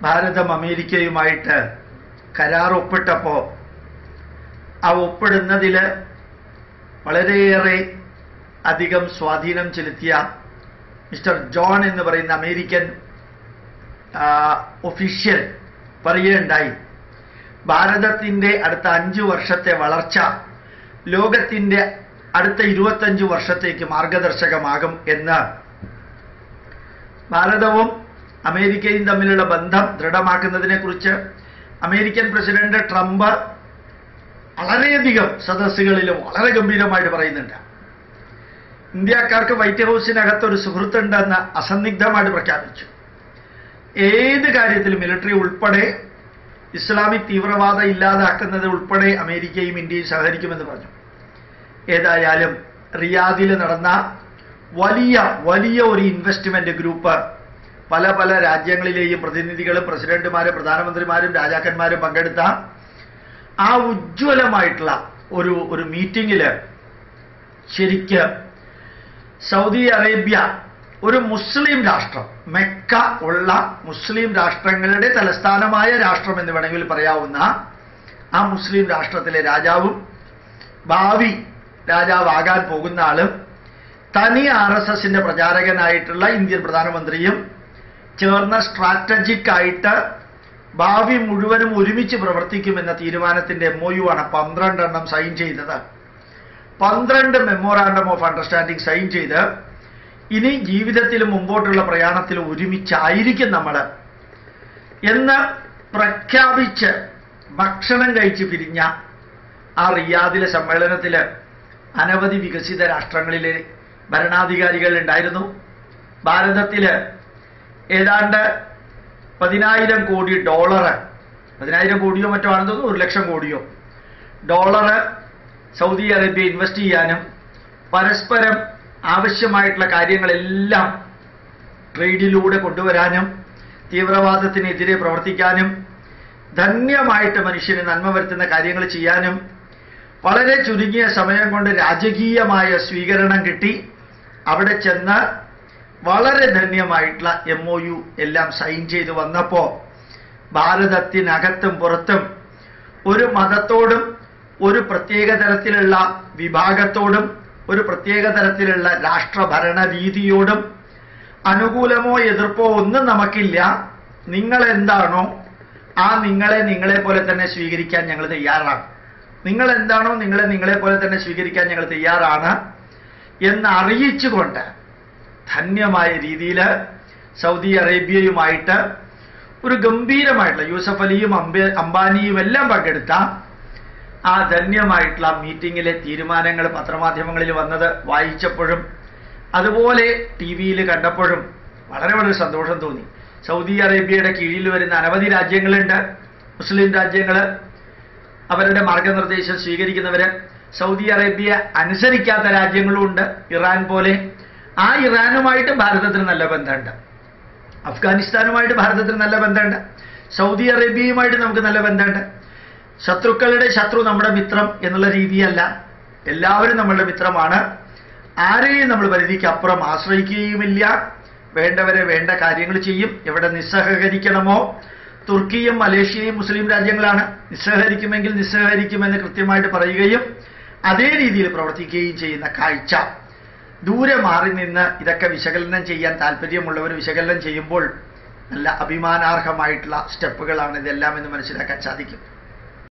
ഭാരതം അമേരിക്കയുമായിട്ട് കരാർ ഒപ്പിട്ടപ്പോൾ ആ ഒപ്പിടുന്നതിൽ വളരെയേറെ അധികം സ്വാധീനം ചെലുത്തിയ മിസ്റ്റർ ജോൺ എന്ന് പറയുന്ന അമേരിക്കൻ ഒഫീഷ്യൽ പറയുകയുണ്ടായി ഭാരതത്തിൻ്റെ അടുത്ത അഞ്ചു വർഷത്തെ വളർച്ച ലോകത്തിൻ്റെ അടുത്ത ഇരുപത്തഞ്ച് വർഷത്തേക്ക് മാർഗദർശകമാകും എന്ന് ഭാരതവും അമേരിക്കയും തമ്മിലുള്ള ബന്ധം ദൃഢമാക്കുന്നതിനെ കുറിച്ച് അമേരിക്കൻ പ്രസിഡന്റ് ട്രംപ് വളരെയധികം സദസ്സുകളിലും വളരെ ഗംഭീരമായിട്ട് പറയുന്നുണ്ട് ഇന്ത്യക്കാർക്ക് വൈറ്റ് ഹൗസിനകത്ത് ഒരു സുഹൃത്തുണ്ടെന്ന് അസന്നിഗ്ധമായിട്ട് പ്രഖ്യാപിച്ചു ഏത് കാര്യത്തിലും മിലിറ്ററി ഉൾപ്പെടെ ഇസ്ലാമിക് തീവ്രവാദം ഇല്ലാതാക്കുന്നത് ഉൾപ്പെടെ അമേരിക്കയും ഇന്ത്യയും സഹകരിക്കുമെന്ന് പറഞ്ഞു ഏതായാലും റിയാദിൽ നടന്ന വലിയ വലിയ ഒരു ഇൻവെസ്റ്റ്മെന്റ് ഗ്രൂപ്പ് പല പല രാജ്യങ്ങളിലെയും പ്രതിനിധികളും പ്രസിഡന്റുമാരും പ്രധാനമന്ത്രിമാരും രാജാക്കന്മാരും പങ്കെടുത്ത ആ ഉജ്ജ്വലമായിട്ടുള്ള ഒരു ഒരു മീറ്റിംഗിൽ ശരിക്ക് സൗദി അറേബ്യ ഒരു മുസ്ലിം രാഷ്ട്രം മെക്ക ഉള്ള മുസ്ലിം രാഷ്ട്രങ്ങളുടെ തലസ്ഥാനമായ രാഷ്ട്രം എന്ന് വേണമെങ്കിൽ പറയാവുന്ന ആ മുസ്ലിം രാഷ്ട്രത്തിലെ രാജാവും ഭാവി രാജാവാകാൻ പോകുന്ന ആളും തനി ആർ എസ് എസിന്റെ പ്രചാരകനായിട്ടുള്ള ഇന്ത്യൻ പ്രധാനമന്ത്രിയും ചേർന്ന സ്ട്രാറ്റജിക് ആയിട്ട് ഭാവി മുഴുവനും ഒരുമിച്ച് പ്രവർത്തിക്കുമെന്ന തീരുമാനത്തിന്റെ എം ഒ യു ആണ് പന്ത്രണ്ടെണ്ണം സൈൻ ചെയ്തത് പന്ത്രണ്ട് മെമ്മോറാണ്ടം ഓഫ് അണ്ടർസ്റ്റാൻഡിംഗ് സൈൻ ചെയ്ത് ഇനി ജീവിതത്തിൽ മുമ്പോട്ടുള്ള പ്രയാണത്തിൽ ഒരുമിച്ചായിരിക്കും നമ്മൾ എന്ന് പ്രഖ്യാപിച്ച് ഭക്ഷണം കഴിച്ച് പിരിഞ്ഞ ആ റിയാദിലെ സമ്മേളനത്തിൽ അനവധി വികസിത രാഷ്ട്രങ്ങളിലെ ഭരണാധികാരികൾ ഉണ്ടായിരുന്നു ഭാരതത്തിൽ ഏതാണ്ട് പതിനായിരം കോടി ഡോളർ പതിനായിരം കോടിയോ മറ്റോ ആണെന്ന് തോന്നുന്നു ഒരു ലക്ഷം കോടിയോ ഡോളർ സൗദി അറേബ്യ ഇൻവെസ്റ്റ് ചെയ്യാനും പരസ്പരം ആവശ്യമായിട്ടുള്ള കാര്യങ്ങളെല്ലാം ട്രേഡിലൂടെ കൊണ്ടുവരാനും തീവ്രവാദത്തിനെതിരെ പ്രവർത്തിക്കാനും ധന്യമായിട്ട് മനുഷ്യന് നന്മ വരുത്തുന്ന കാര്യങ്ങൾ ചെയ്യാനും വളരെ ചുരുങ്ങിയ സമയം കൊണ്ട് രാജകീയമായ സ്വീകരണം കിട്ടി അവിടെ ചെന്ന് വളരെ ധന്യമായിട്ടുള്ള എം ഒ യു എല്ലാം സൈൻ ചെയ്ത് വന്നപ്പോൾ ഭാരതത്തിനകത്തും പുറത്തും ഒരു മതത്തോടും ഒരു പ്രത്യേക തരത്തിലുള്ള വിഭാഗത്തോടും ഒരു പ്രത്യേക തരത്തിലുള്ള രാഷ്ട്രഭരണ രീതിയോടും അനുകൂലമോ എതിർപ്പോ ഒന്നും നമുക്കില്ല നിങ്ങൾ എന്താണോ ആ നിങ്ങളെ നിങ്ങളെ പോലെ തന്നെ സ്വീകരിക്കാൻ ഞങ്ങൾ തയ്യാറാണ് നിങ്ങൾ എന്താണോ നിങ്ങളെ നിങ്ങളെ പോലെ തന്നെ സ്വീകരിക്കാൻ ഞങ്ങൾ തയ്യാറാണ് എന്ന് അറിയിച്ചുകൊണ്ട് ധന്യമായ രീതിയിൽ സൗദി അറേബ്യയുമായിട്ട് ഒരു ഗംഭീരമായിട്ടുള്ള യൂസഫ് അലിയും അംബേ അംബാനിയും എല്ലാം പങ്കെടുത്ത ആ ധന്യമായിട്ടുള്ള മീറ്റിങ്ങിലെ തീരുമാനങ്ങൾ പത്രമാധ്യമങ്ങളിൽ വന്നത് വായിച്ചപ്പോഴും അതുപോലെ ടി വിയിൽ കണ്ടപ്പോഴും വളരെ വളരെ സന്തോഷം തോന്നി സൗദി അറേബ്യയുടെ കീഴിൽ വരുന്ന അനവധി രാജ്യങ്ങളുണ്ട് മുസ്ലിം രാജ്യങ്ങൾ അവരുടെ മാർഗനിർദ്ദേശം സ്വീകരിക്കുന്നവര് സൗദി അറേബ്യ അനുസരിക്കാത്ത രാജ്യങ്ങളുമുണ്ട് ഇറാൻ പോലെ ആ ഇറാനുമായിട്ട് ഭാരതത്തിന് നല്ല ബന്ധമുണ്ട് അഫ്ഗാനിസ്ഥാനുമായിട്ട് ഭാരതത്തിന് നല്ല ബന്ധമുണ്ട് സൗദി അറേബ്യയുമായിട്ട് നമുക്ക് നല്ല ബന്ധമുണ്ട് ശത്രുക്കളുടെ ശത്രു നമ്മുടെ മിത്രം എന്നുള്ള രീതിയല്ല എല്ലാവരും നമ്മളുടെ മിത്രമാണ് ആരെയും നമ്മൾ പരിധിക്ക് അപ്പുറം ആശ്രയിക്കുകയുമില്ല വേണ്ടവരെ വേണ്ട കാര്യങ്ങൾ ചെയ്യും എവിടെ നിസ്സഹകരിക്കണമോ തുർക്കിയും മലേഷ്യയും മുസ്ലിം രാജ്യങ്ങളാണ് നിസ്സഹരിക്കുമെങ്കിൽ നിസ്സഹരിക്കുമെന്ന് കൃത്യമായിട്ട് പറയുകയും അതേ രീതിയിൽ പ്രവർത്തിക്കുകയും ചെയ്യുന്ന കാഴ്ച ദൂരെ മാറി നിന്ന് ഇതൊക്കെ വിശകലനം ചെയ്യാൻ താല്പര്യമുള്ളവർ വിശകലനം ചെയ്യുമ്പോൾ നല്ല അഭിമാനാർഹമായിട്ടുള്ള സ്റ്റെപ്പുകളാണ് ഇതെല്ലാം എന്ന് മനസ്സിലാക്കാൻ സാധിക്കും